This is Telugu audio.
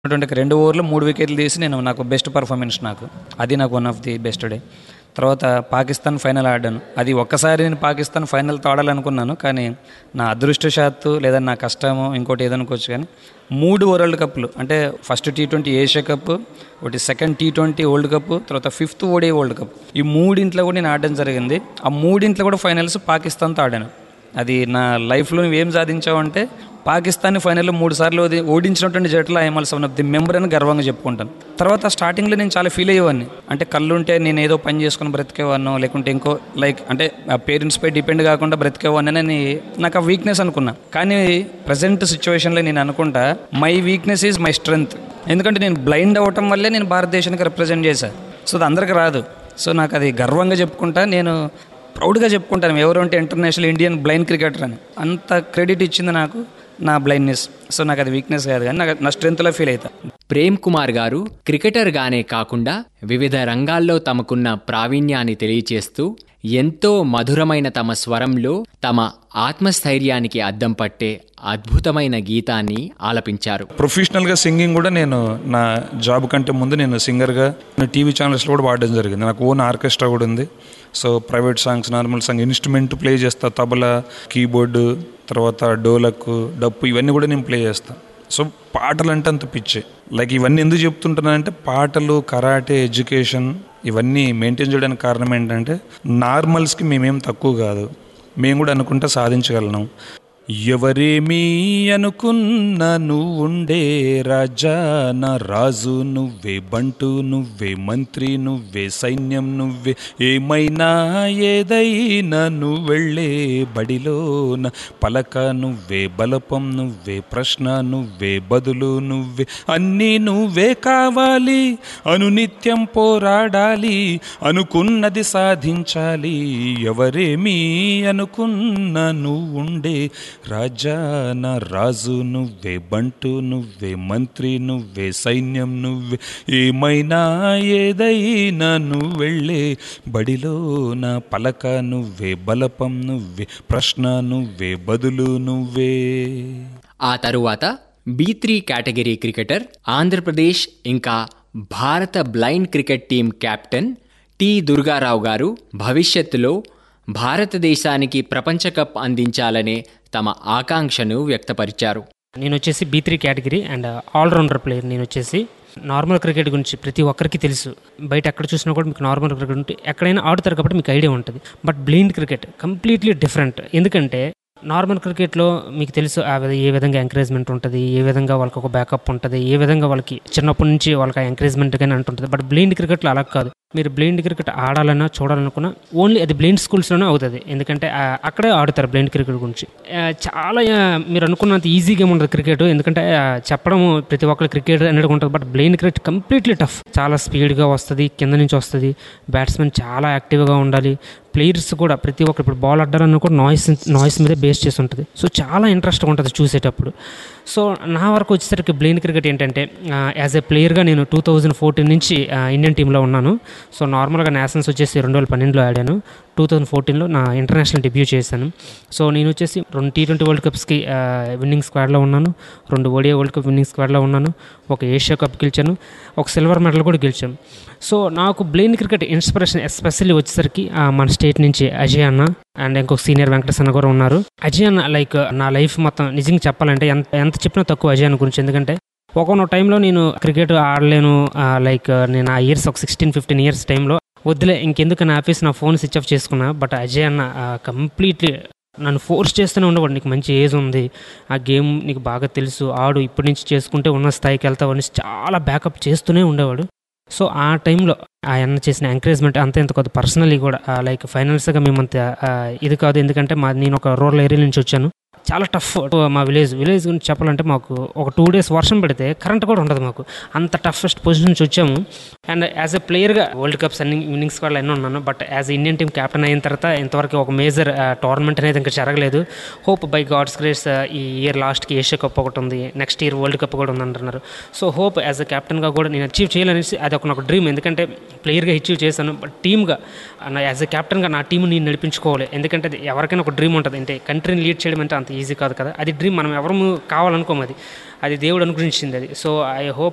ఉన్నటువంటి రెండు ఓవర్లు మూడు వికెట్లు తీసి నేను నాకు బెస్ట్ పర్ఫార్మెన్స్ నాకు అది నాకు one of the best day తర్వాత పాకిస్తాన్ ఫైనల్ ఆడాను అది ఒక్కసారి నేను పాకిస్తాన్ ఫైనల్తో ఆడాలనుకున్నాను కానీ నా అదృష్టశాత్తు లేదా నా కష్టము ఇంకోటి ఏదనుకోవచ్చు కానీ మూడు వరల్డ్ కప్లు అంటే first T twenty Asia cup ఒకటి second T twenty world cup తర్వాత ఫిఫ్త్ ఓడే వరల్డ్ కప్ ఈ మూడింట్లో కూడా నేను ఆడడం జరిగింది ఆ మూడింట్లో కూడా ఫైనల్స్ పాకిస్తాన్తో ఆడాను అది నా లైఫ్లో నువ్వేం సాధించావంటే పాకిస్తాన్ ఫైనల్లో మూడు సార్లు ఓడి- ఓడించినటువంటి జట్లు I'm also one of the member అని గర్వంగా చెప్పుకుంటాను తర్వాత స్టార్టింగ్లో నేను చాలా ఫీల్ అయ్యేవాడిని అంటే కళ్ళు ఉంటే నేను ఏదో పని చేసుకుని బ్రతికేవాడినో లేకుంటే ఇంకో లైక్ అంటే ఆ పేరెంట్స్పై డిపెండ్ కాకుండా బ్రతికేవాడిని అని నాకు ఆ వీక్నెస్ అనుకున్నా కానీ ప్రజెంట్ సిచ్యువేషన్లో నేను అనుకుంటా my weakness is my strength ఎందుకంటే నేను బ్లైండ్ అవ్వటం వల్లే నేను భారతదేశానికి రిప్రజెంట్ చేశాను సో అది అందరికి రాదు సో నాకు అది గర్వంగా చెప్పుకుంటా నేను ప్రౌడ్గా చెప్పుకుంటాను ఎవరు అంటే ఇంటర్నేషనల్ ఇండియన్ బ్లైండ్ క్రికెటర్ అని అంత క్రెడిట్ ఇచ్చింది నాకు నా బ్లైండ్నెస్ సో నాకు అది వీక్నెస్ కాదు కానీ నాకు నా స్ట్రెంత్లో ఫీల్ అవుతా ప్రేమ్ కుమార్ గారు క్రికెటర్గానే కాకుండా వివిధ రంగాల్లో తమకున్న ప్రావీణ్యాన్ని తెలియచేస్తూ ఎంతో మధురమైన తమ స్వరంలో తమ ఆత్మస్థైర్యానికి అద్దం పట్టే అద్భుతమైన గీతాన్ని ఆలపించారు ప్రొఫెషనల్గా సింగింగ్ కూడా నేను నా జాబ్ కంటే ముందు నేను సింగర్గా టీవీ ఛానల్స్లో కూడా వాడడం జరిగింది నాకు ఓన్ ఆర్కెస్ట్రా కూడా ఉంది so private songs normal song instrument play చేస్తా తబలా కీబోర్డు తర్వాత డోలక్ డప్పు ఇవన్నీ కూడా నేను ప్లే చేస్తాను సో పాటలు అంటే అంత పిచ్చే లైక్ ఇవన్నీ ఎందుకు చెప్తుంటున్నానంటే పాటలు కరాటే ఎడ్యుకేషన్ ఇవన్నీ మెయింటైన్ చేయడానికి కారణం ఏంటంటే నార్మల్స్కి మేమేం తక్కువ కాదు మేము కూడా అనుకుంటే సాధించగలను ఎవరేమీ అనుకున్నా నువ్వుండే రాజా నా రాజు నువ్వే బంటు నువ్వే మంత్రి నువ్వే సైన్యం నువ్వే ఏమైనా ఏదైనా నువ్వు వెళ్ళే బడిలోన పలక నువ్వే బలపం నువ్వే ప్రశ్న నువ్వే బదులు నువ్వే అన్నీ నువ్వే కావాలి అనునిత్యం పోరాడాలి అనుకున్నది సాధించాలి ఎవరేమీ అనుకున్నా నువ్వుండే రాజా నా రాజు నువ్వే బంటు నువ్వే మంత్రి నువ్వే సైన్యం నువ్వే ఏమైనా ఏదైనా నువ్వు వెళ్ళే బడిలో నా పలక నువ్వే బలపం నువ్వే ప్రశ్న నువ్వే బదులు నువ్వే ఆ తరువాత be three category cricketer Andhra Pradesh ఇంకా భారత blind cricket team captain T Durgarao గారు భవిష్యత్తులో భారతదేశానికి ప్రపంచ కప్ అందించాలనే తమ ఆకాంక్షను వ్యక్తపరిచారు నేను వచ్చేసి B three category and all-rounder player నేను వచ్చేసి నార్మల్ క్రికెట్ గురించి ప్రతి ఒక్కరికి తెలుసు బయట ఎక్కడ చూసినా కూడా మీకు నార్మల్ క్రికెట్ ఉంటే ఎక్కడైనా ఆడుతారు కాబట్టి మీకు ఐడియా ఉంటుంది but blind cricket completely different ఎందుకంటే నార్మల్ క్రికెట్లో మీకు తెలుసు ఆ విధ ఏ విధంగా ఎంకరేజ్మెంట్ ఉంటుంది ఏ విధంగా వాళ్ళకి ఒక బ్యాకప్ ఉంటుంది ఏ విధంగా వాళ్ళకి చిన్నప్పటి నుంచి వాళ్ళకి ఆ ఎంకరేజ్మెంట్ కానీ అంటుంటుంది బట్ బ్లైండ్ క్రికెట్లో అలా కాదు మీరు బ్లైండ్ క్రికెట్ ఆడాలన్నా చూడాలనుకున్నా ఓన్లీ అది బ్లైండ్ స్కూల్స్లోనే అవుతుంది ఎందుకంటే ఆ, అక్కడే ఆడుతారు బ్లైండ్ క్రికెట్ గురించి ఆ, చాలా ఆ, మీరు అనుకున్నంత ఈజీ గేమ్ ఉండదు క్రికెట్ ఎందుకంటే ఆ, చెప్పడం ప్రతి ఒక్కరు క్రికెట్ అనేది ఉంటుంది but blind cricket completely tough చాలా స్పీడ్గా వస్తుంది కింద నుంచి వస్తుంది బ్యాట్స్మెన్ చాలా యాక్టివ్గా ఉండాలి ప్లేయర్స్ కూడా ప్రతి ఒక్కరు ఇప్పుడు బాల్ ఆడాలన్నా కూడా నాయిస్ నాయిస్ మీద బేస్ చేసి ఉంటుంది సో చాలా ఇంట్రెస్ట్గా ఉంటుంది చూసేటప్పుడు సో నా వరకు వచ్చేసరికి బ్లైండ్ క్రికెట్ ఏంటంటే యాజ్ ఎ ప్లేయర్గా నేను టూ థౌజండ్ ఫోర్టీన్ నుంచి ఆ, ఇండియన్ టీంలో ఉన్నాను సో నార్మల్గా నేషనల్స్ వచ్చేసి రెండు వేల పన్నెండులో ఆడాను టూ థౌజండ్ ఫోర్టీన్లో నా ఇంటర్నేషనల్ డెబ్యూ చేశాను సో నేను వచ్చేసి రెండు టీ ట్వంటీ వరల్డ్ కప్స్కి విన్నింగ్ స్క్వాడ్లో ఉన్నాను రెండు ఓడియా వరల్డ్ కప్ విన్నింగ్ స్క్వాడ్లో ఉన్నాను ఒక ఏషియా కప్ గెలిచాను ఒక సిల్వర్ మెడల్ కూడా గెలిచాను సో నాకు బ్లైండ్ క్రికెట్ ఇన్స్పిరేషన్ ఎస్పెషల్లీ వచ్చేసరికి ఆ, మన స్టేట్ నుంచి అజయ్ అన్న అండ్ ఇంకొక సీనియర్ వెంకటేష్ అన్న కూడా ఉన్నారు అజయ్ అన్న లైక్ నా లైఫ్ మొత్తం నిజంగా చెప్పాలంటే ఎంత ఎంత చెప్పినా తక్కువ అజయ్ అన్న గురించి ఎందుకంటే ఒకనో టైంలో నేను క్రికెట్ ఆడలేను లైక్ నేను ఆ ఇయర్స్ ఒక సిక్స్టీన్ ఫిఫ్టీన్ ఇయర్స్ టైంలో వద్దులే ఇంకెందుకు నా ఆఫీస్ నా ఫోన్ స్విచ్ ఆఫ్ చేసుకున్నా బట్ అజయ్ అన్న కంప్లీట్లీ నన్ను ఫోర్స్ చేస్తూనే ఉండేవాడు నీకు మంచి ఏజ్ ఉంది ఆ గేమ్ నీకు బాగా తెలుసు ఆడు ఇప్పటి నుంచి చేసుకుంటే ఉన్న స్థాయికి వెళ్తావు అనేసి చాలా బ్యాకప్ చేస్తూనే ఉండేవాడు సో ఆ టైంలో ఆయన చేసిన ఎంకరేజ్మెంట్ అంత ఇంత కొద్ది పర్సనలీ కూడా లైక్ ఫైనాన్స్గా మేమంత ఆ, ఇది కాదు ఎందుకంటే మా నేను ఒక రూరల్ ఏరియా నుంచి వచ్చాను చాలా టఫ్ మా విలేజ్ విలేజ్ గురించి చెప్పాలంటే మాకు ఒక టూ డేస్ వర్షం పడితే కరెంట్ కూడా ఉండదు మాకు అంత టఫెస్ట్ పొజిషన్ నుంచి వచ్చాము అండ్ యాజ్ ఎ ప్లేయర్గా వరల్డ్ కప్స్ అన్ని ఇన్నింగ్స్ కూడా ఎన్నో ఉన్నాను but as Indian team captain అయిన తర్వాత ఇంతవరకు ఒక మేజర్ టోర్నమెంట్ అనేది ఇంకా జరగలేదు హోప్ బై గాడ్స్ గ్రేస్ ఈ ఇయర్ లాస్ట్కి ఏషియా కప్ ఒకటి ఉంది నెక్స్ట్ ఇయర్ వరల్డ్ కప్ కూడా ఉంది అంటున్నారు సో హోప్ యాజ్ అ కెప్టెన్గా కూడా నేను అచీవ్ చేయాలనేసి అది ఒక నాకు డ్రీమ్ ఎందుకంటే ప్లేయర్గా అచీవ్ చేశాను బట్ టీమ్గా యాజ్ ఎ కెప్టెన్గా నా టీంని నేను నడిపించుకోవాలి ఎందుకంటే అది ఎవరికైనా ఒక డ్రీమ్ ఉంటుంది అంటే కంట్రీని లీడ్ చేయడం అంటే అంత ఈజీ కాదు కదా అది డ్రీమ్ మనం ఎవరు కావాలనుకోము అది అది దేవుడు అనుగ్రహించింది అది సో ఐ హోప్